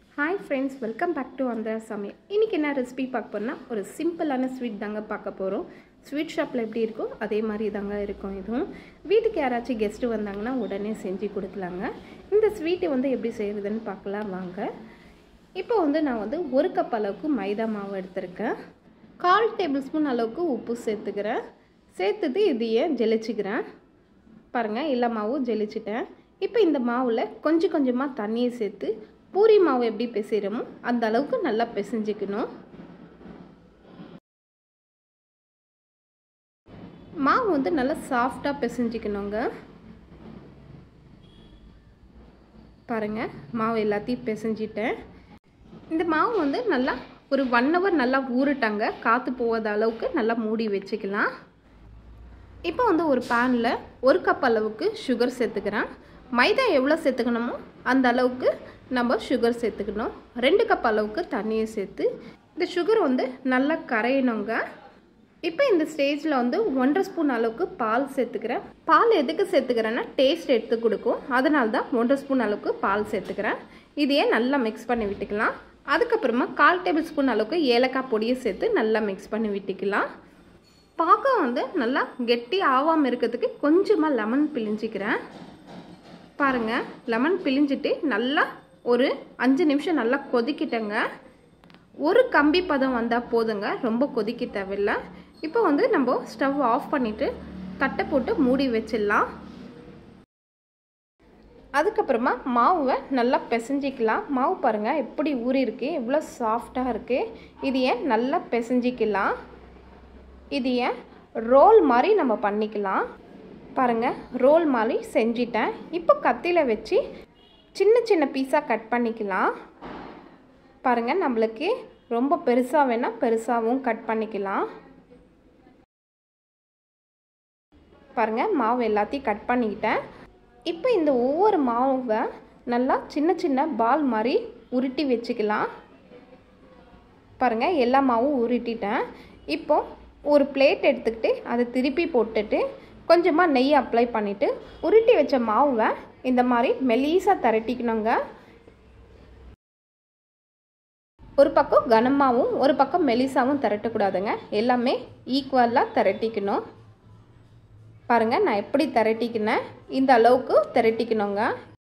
hi friends welcome back to அந்த சமையல் இன்றைக்கி என்ன ரெசிபி பார்க்க போனால் ஒரு சிம்பிளான ஸ்வீட் தாங்க பார்க்க போகிறோம் ஸ்வீட் ஷாப்பில் எப்படி இருக்கோ அதே மாதிரி தாங்க இருக்கும் இதுவும் வீட்டுக்கு யாராச்சும் கெஸ்ட்டு வந்தாங்கன்னா உடனே செஞ்சு கொடுக்கலாங்க இந்த ஸ்வீட்டை வந்து எப்படி செய்கிறதுன்னு பார்க்கலாம் வாங்க இப்போ வந்து நான் வந்து ஒரு கப் அளவுக்கு மைதா மாவு எடுத்திருக்கேன் கால் டேபிள் ஸ்பூன் அளவுக்கு உப்பு சேர்த்துக்கிறேன் சேர்த்துட்டு இதையே ஜெலிச்சுக்கிறேன் பாருங்கள் எல்லா மாவும் ஜெலிச்சிட்டேன் இப்போ இந்த மாவில் கொஞ்சம் கொஞ்சமாக தண்ணியை சேர்த்து பூரி மாவு எப்படி பிசைகிறோமோ அந்த அளவுக்கு நல்லா பிசைஞ்சிக்கணும் மாவு வந்து நல்லா சாஃப்டாக பிசைஞ்சிக்கணுங்க பாருங்கள் மாவு எல்லாத்தையும் பிசைஞ்சிட்டேன் இந்த மாவு வந்து நல்லா ஒரு ஒன் ஹவர் நல்லா ஊறிட்டாங்க காற்று போகாத அளவுக்கு நல்லா மூடி வச்சுக்கலாம் இப்போ வந்து ஒரு பேனில் ஒரு கப் அளவுக்கு சுகர் சேர்த்துக்கிறேன் மைதா எவ்வளோ சேர்த்துக்கணுமோ அந்த அளவுக்கு நம்ம சுகர் சேர்த்துக்கணும் ரெண்டு கப் அளவுக்கு தண்ணியை சேர்த்து இந்த சுகர் வந்து நல்லா கரையணுங்க இப்போ இந்த ஸ்டேஜில் வந்து ஒன்றரை ஸ்பூன் அளவுக்கு பால் சேர்த்துக்கிறேன் பால் எதுக்கு சேர்த்துக்கிறேன்னா டேஸ்ட் எடுத்து கொடுக்கும் அதனால தான் ஒன்றரை ஸ்பூன் அளவுக்கு பால் சேர்த்துக்கிறேன் இதையே நல்லா மிக்ஸ் பண்ணி விட்டுக்கலாம் அதுக்கப்புறமா கால் டேபிள் ஸ்பூன் அளவுக்கு ஏலக்காய் பொடியை சேர்த்து நல்லா மிக்ஸ் பண்ணி விட்டுக்கலாம் பாக்கம் வந்து நல்லா கெட்டி ஆகாமல் இருக்கிறதுக்கு கொஞ்சமாக லெமன் பிழிஞ்சிக்கிறேன் பாருங்கள் லெமன் பிழிஞ்சிட்டு நல்லா ஒரு அஞ்சு நிமிஷம் நல்லா கொதிக்கிட்டேங்க ஒரு கம்பி பதம் வந்தால் போதுங்க ரொம்ப கொதிக்க தேவையில்லை இப்போ வந்து நம்ம ஸ்டவ் ஆஃப் பண்ணிவிட்டு தட்டை போட்டு மூடி வச்சிடலாம் அதுக்கப்புறமா மாவை நல்லா பிசைஞ்சிக்கலாம் மாவு பாருங்கள் எப்படி ஊறி இருக்கு எவ்வளோ சாஃப்டாக இருக்குது இது ஏன் நல்லா பிசைஞ்சிக்கலாம் இது ஏன் ரோல் மாதிரி நம்ம பண்ணிக்கலாம் பாருங்கள் ரோல் மாதிரி செஞ்சிட்டேன் இப்போ கத்தியில் வச்சு சின்ன சின்ன பீஸாக கட் பண்ணிக்கலாம் பாருங்கள் நம்மளுக்கு ரொம்ப பெருசாக வேணால் பெருசாகவும் கட் பண்ணிக்கலாம் பாருங்கள் மாவு எல்லாத்தையும் கட் பண்ணிக்கிட்டேன் இப்போ இந்த ஒவ்வொரு மாவை நல்லா சின்ன சின்ன பால் மாதிரி உருட்டி வச்சுக்கலாம் பாருங்கள் எல்லா மாவும் உருட்டிட்டேன் இப்போ ஒரு பிளேட் எடுத்துக்கிட்டு அதை திருப்பி போட்டுட்டு கொஞ்சமாக நெய் அப்ளை பண்ணிவிட்டு உருட்டி வச்ச மாவை இந்த மாதிரி மெலீஸாக திரட்டிக்கணுங்க ஒரு பக்கம் கனமாகவும் ஒரு பக்கம் மெலிசாவும் திரட்டக்கூடாதுங்க எல்லாமே ஈக்குவலாக திரட்டிக்கணும் பாருங்கள் நான் எப்படி திரட்டிக்கினேன் இந்த அளவுக்கு திரட்டிக்கணுங்க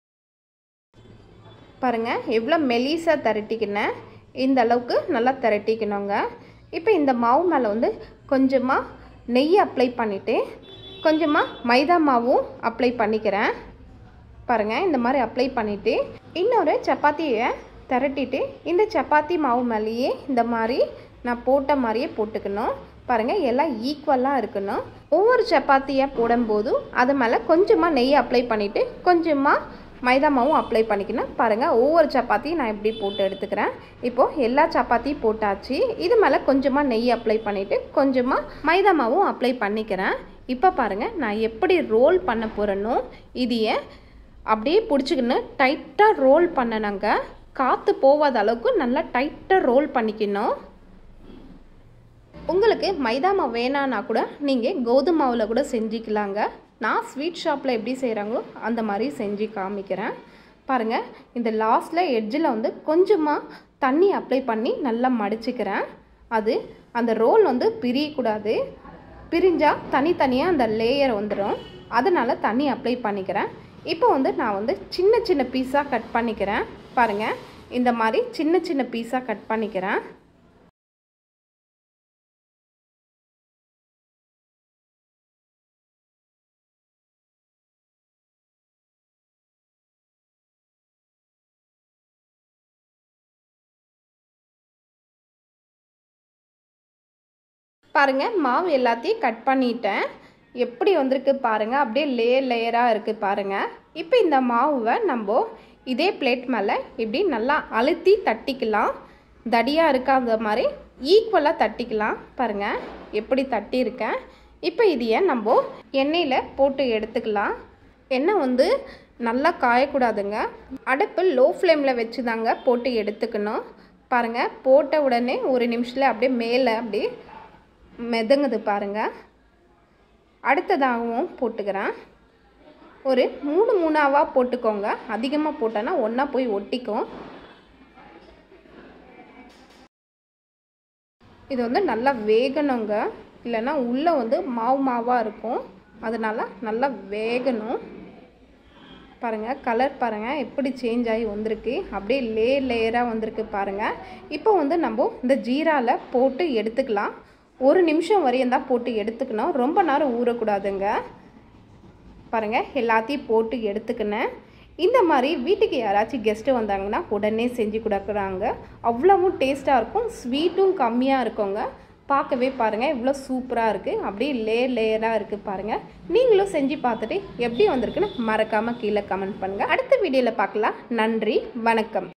பாருங்கள் எவ்வளோ மெலிசாக திரட்டிக்கினேன் இந்த அளவுக்கு நல்லா திரட்டிக்கணுங்க இப்போ இந்த மாவு மேலே வந்து கொஞ்சமாக நெய் அப்ளை பண்ணிவிட்டு கொஞ்சமாக மைதா மாவும் அப்ளை பண்ணிக்கிறேன் பாருங்கள் இந்த மாதிரி அப்ளை பண்ணிவிட்டு இன்னொரு சப்பாத்தியை திரட்டிட்டு இந்த சப்பாத்தி மாவு மேலேயே இந்த மாதிரி நான் போட்ட மாதிரியே போட்டுக்கணும் பாருங்கள் எல்லாம் ஈக்குவலாக இருக்கணும் ஒவ்வொரு சப்பாத்தியாக போடும்போதும் அது மேலே கொஞ்சமாக நெய் அப்ளை பண்ணிவிட்டு கொஞ்சமாக மைதா மாவும் அப்ளை பண்ணிக்கணும் பாருங்கள் ஒவ்வொரு சப்பாத்தியும் நான் எப்படி போட்டு எடுத்துக்கிறேன் இப்போது எல்லா சப்பாத்தியும் போட்டாச்சு இது மேலே கொஞ்சமாக நெய் அப்ளை பண்ணிவிட்டு கொஞ்சமாக மைதா மாவும் அப்ளை பண்ணிக்கிறேன் இப்போ பாருங்கள் நான் எப்படி ரோல் பண்ண போகிறேனோ இதையே அப்படியே பிடிச்சிக்கின்னு டைட்டாக ரோல் பண்ணணுங்க காற்று போகாத அளவுக்கு நல்லா டைட்டாக ரோல் பண்ணிக்கணும் உங்களுக்கு மைதா மாவு வேணான்னா கூட நீங்கள் கோதுமை மாவில் கூட செஞ்சுக்கலாங்க நான் ஸ்வீட் ஷாப்பில் எப்படி செய்கிறாங்களோ அந்த மாதிரி செஞ்சு காமிக்கிறேன் பாருங்கள் இந்த லாஸ்ட்டில் எட்ஜில் வந்து கொஞ்சமாக தண்ணி அப்ளை பண்ணி நல்லா மடிச்சுக்கிறேன் அது அந்த ரோல் வந்து பிரியக்கூடாது பிரிஞ்சால் தனித்தனியாக அந்த லேயர் வந்துடும் அதனால் தண்ணி அப்ளை பண்ணிக்கிறேன் இப்போ வந்து நான் வந்து சின்ன சின்ன பீஸாக கட் பண்ணிக்கிறேன் பாருங்கள் இந்த மாதிரி சின்ன சின்ன பீஸாக கட் பண்ணிக்கிறேன் பாருங்கள் மாவு எல்லாத்தையும் கட் பண்ணிட்டேன் எப்படி வந்திருக்கு பாருங்கள் அப்படியே லேயர் லேயராக இருக்குது பாருங்கள் இப்போ இந்த மாவை நம்ம இதே பிளேட் மேலே இப்படி நல்லா அழுத்தி தட்டிக்கலாம் தடியாக இருக்காத மாதிரி ஈக்குவலாக தட்டிக்கலாம் பாருங்கள் எப்படி தட்டியிருக்கேன் இப்போ இதையே நம்ம எண்ணெயில் போட்டு எடுத்துக்கலாம் எண்ணெய் வந்து நல்லா காயக்கூடாதுங்க அடுப்பு லோ ஃப்ளேமில் வச்சு தாங்க போட்டு எடுத்துக்கணும் பாருங்கள் போட்ட உடனே ஒரு நிமிஷத்தில் அப்படியே மேலே அப்படியே மெதங்குது பாருங்கள் அடுத்ததாகவும் போட்டுக்கிறேன் ஒரு மூணு மூணாவாக போட்டுக்கோங்க அதிகமாக போட்டோன்னா ஒன்றா போய் ஒட்டிக்கும் இது வந்து நல்லா வேகணுங்க இல்லைன்னா உள்ளே வந்து மாவு மாவாக இருக்கும் அதனால் நல்லா வேகணும் பாருங்கள் கலர் பாருங்கள் எப்படி சேஞ்ச் ஆகி வந்திருக்கு அப்படியே லேயர் லேயராக வந்திருக்கு பாருங்கள் இப்போ வந்து நம்ம இந்த ஜீராவில் போட்டு எடுத்துக்கலாம் ஒரு நிமிஷம் வரையும் தான் போட்டு எடுத்துக்கணும் ரொம்ப நேரம் ஊறக்கூடாதுங்க பாருங்கள் எல்லாத்தையும் போட்டு எடுத்துக்கினேன் இந்த மாதிரி வீட்டுக்கு யாராச்சும் கெஸ்ட்டு வந்தாங்கன்னா உடனே செஞ்சு கொடுக்குறாங்க அவ்வளவும் டேஸ்ட்டாக இருக்கும் ஸ்வீட்டும் கம்மியாக இருக்குங்க பார்க்கவே பாருங்கள் இவ்வளோ சூப்பராக இருக்குது அப்படியே லேயர் லேயராக இருக்குது பாருங்கள் நீங்களும் செஞ்சு பார்த்துட்டு எப்படி வந்திருக்குன்னு மறக்காமல் கீழே கமெண்ட் பண்ணுங்கள் அடுத்த வீடியோவில் பார்க்கலாம் நன்றி வணக்கம்